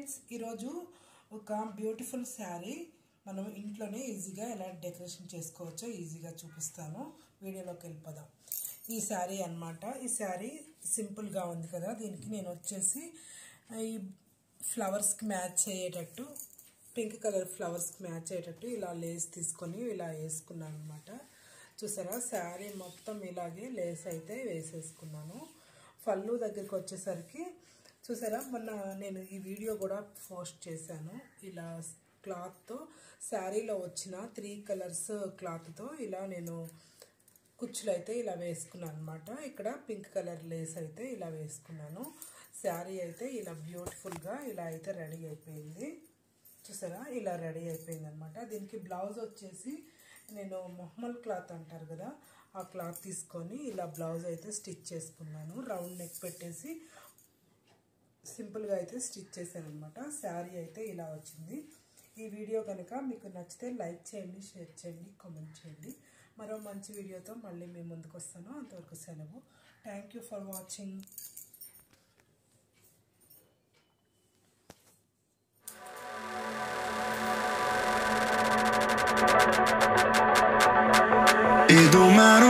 friends ఈరోజు ఒక beautiful sari మనం ఇంట్లోనే ఈజీగా ఎలా డెకరేషన్ చేసుకోవచ్చో ఈజీగా చూపిస్తాను వీడియోలోకి వెళ్ళిపోదాం ఈ శారీ అన్నమాట ఈ శారీ సింపుల్గా ఉంది కదా దీనికి నేను వచ్చేసి ఈ ఫ్లవర్స్కి మ్యాచ్ అయ్యేటట్టు పింక్ కలర్ ఫ్లవర్స్కి మ్యాచ్ అయ్యేటట్టు ఇలా లేస్ తీసుకొని ఇలా వేసుకున్నాను అనమాట చూసారా శారీ మొత్తం ఇలాగే లేస్ అయితే వేసేసుకున్నాను పళ్ళు దగ్గరికి వచ్చేసరికి చూసారా మొన్న నేను ఈ వీడియో కూడా పోస్ట్ చేశాను ఇలా క్లాత్తో శారీలో వచ్చిన త్రీ కలర్స్ క్లాత్తో ఇలా నేను కుచ్చులు అయితే ఇలా వేసుకున్నాను అనమాట ఇక్కడ పింక్ కలర్ లేస్ అయితే ఇలా వేసుకున్నాను శారీ అయితే ఇలా బ్యూటిఫుల్గా ఇలా అయితే రెడీ అయిపోయింది చూసారా ఇలా రెడీ అయిపోయింది అనమాట దీనికి బ్లౌజ్ వచ్చేసి నేను మొహమ్మల్ క్లాత్ అంటారు కదా ఆ క్లాత్ తీసుకొని ఇలా బ్లౌజ్ అయితే స్టిచ్ చేసుకున్నాను రౌండ్ నెక్ పెట్టేసి సింపుల్గా అయితే స్టిచ్ చేశాను అనమాట శారీ అయితే ఇలా వచ్చింది ఈ వీడియో కనుక మీకు నచ్చితే లైక్ చేయండి షేర్ చేయండి కామెంట్ చేయండి మరో మంచి వీడియోతో మళ్ళీ మేము ముందుకు వస్తాను అంతవరకు సెలవు thank you for watching It don't matter